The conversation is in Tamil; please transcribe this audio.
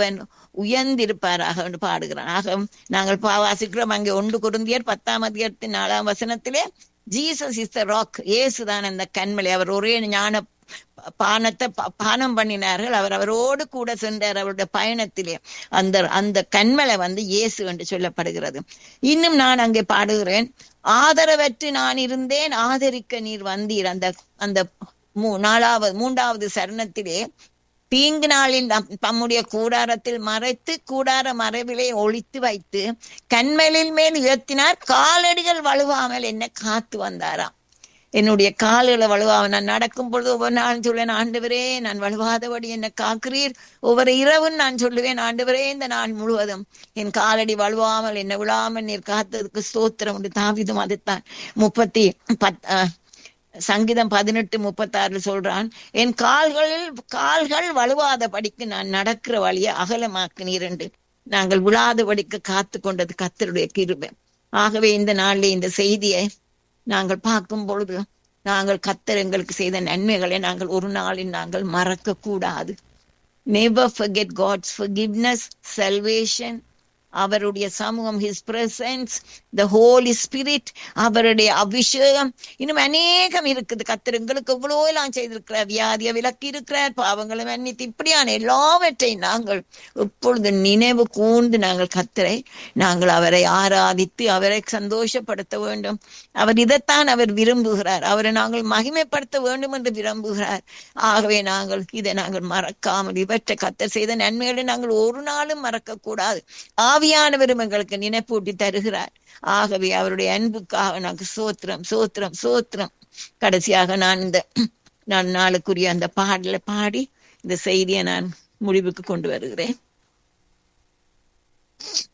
அவன் உயர்ந்திருப்பாராக என்று பாடுகிறான் ஆக நாங்கள் பா- வாசிக்கிறோம் அங்கே ஒன்று குருந்தியர் பத்தாம் அதிகாரத்தின் நாலாம் வசனத்திலே ஜீசஸ் இஸ் த ராக் இயேசுதான் அந்த கண்மலை அவர் ஒரே ஞான ப- பானத்தை ப- பானம் பண்ணினார்கள் அவர் அவரோடு கூட சென்றார் அவருடைய பயணத்திலே அந்த அந்த கண்மலை வந்து இயேசு என்று சொல்லப்படுகிறது இன்னும் நான் அங்கே பாடுகிறேன் ஆதரவற்று நான் இருந்தேன் ஆதரிக்க நீர் வந்தீர் அந்த அந்த மூ- நாலாவது மூன்றாவது சரணத்திலே தீங்கு நாளில் நம்- தம்முடைய கூடாரத்தில் மறைத்து கூடார மறைவிலே ஒளித்து வைத்து கண்மலில் மேல் உயர்த்தினார் காலடிகள் வலுவாமல் என்ன காத்து வந்தாராம் என்னுடைய கால்களை வலுவாம நான் நடக்கும் பொழுது ஒவ்வொரு நாளும் சொல்லுவேன் ஆண்டவரே நான் வலுவாதபடி என்ன காக்கிறீர் ஒவ்வொரு இரவும் நான் சொல்லுவேன் ஆண்டவரே இந்த நாள் முழுவதும் என் காலடி வலுவாமல் என்ன விழாமல் நீர் காத்ததுக்கு ஸ்தோத்திரம் உண்டு தாவிதும் அதுதான் முப்பத்தி பத் அஹ், சங்கீதம் பதினெட்டு முப்பத்தாறுல சொல்றான் என் கால்களில் கால்கள் வலுவாத படிக்கு நான் நடக்கிற வழியை அகலமாக்கினீர் என்று நாங்கள் விழாதபடிக்கு காத்து கொண்டது கத்தருடைய கிருபை ஆகவே இந்த நாளிலே இந்த செய்தியை நாங்கள் பார்க்கும் பொழுது நாங்கள் கத்தர் எங்களுக்கு செய்த நன்மைகளை நாங்கள் ஒரு நாளில் நாங்கள் மறக்க கூடாது never forget God's forgiveness salvation அவருடைய சமூகம் his presence the holy spirit அவருடைய அபிஷேகம் இன்னும் அநேகம் இருக்குது கத்தர் எங்களுக்கு எவ்வளோ எல்லாம் செய்திருக்கிறார் வியாதிய விலக்கி இருக்கிறார் பாவங்களை மன்னித்து இப்படியான எல்லாவற்றையும் நாங்கள் எப்பொழுது நினைவு கூர்ந்து நாங்கள் கத்தரை நாங்கள் அவரை ஆராதித்து அவரை சந்தோஷப்படுத்த வேண்டும் அவர் இதைத்தான் அவர் விரும்புகிறார் அவரை நாங்கள் மகிமைப்படுத்த வேண்டும் என்று விரும்புகிறார் ஆகவே நாங்கள் இதை நாங்கள் மறக்காமல் இவற்றை கத்தர் செய்த நன்மைகளை நாங்கள் ஒரு நாளும் மறக்க கூடாது ஆவியானவரும் எங்களுக்கு நினைப்பூட்டி தருகிறார் ஆகவே அவருடைய அன்புக்காக நாங்கள் சோத்திரம் சோத்திரம் சோத்திரம் கடைசியாக நான் இந்த நான் நாளுக்குரிய அந்த பாடலை பாடி இந்த செய்தியை நான் முடிவுக்கு கொண்டு வருகிறேன்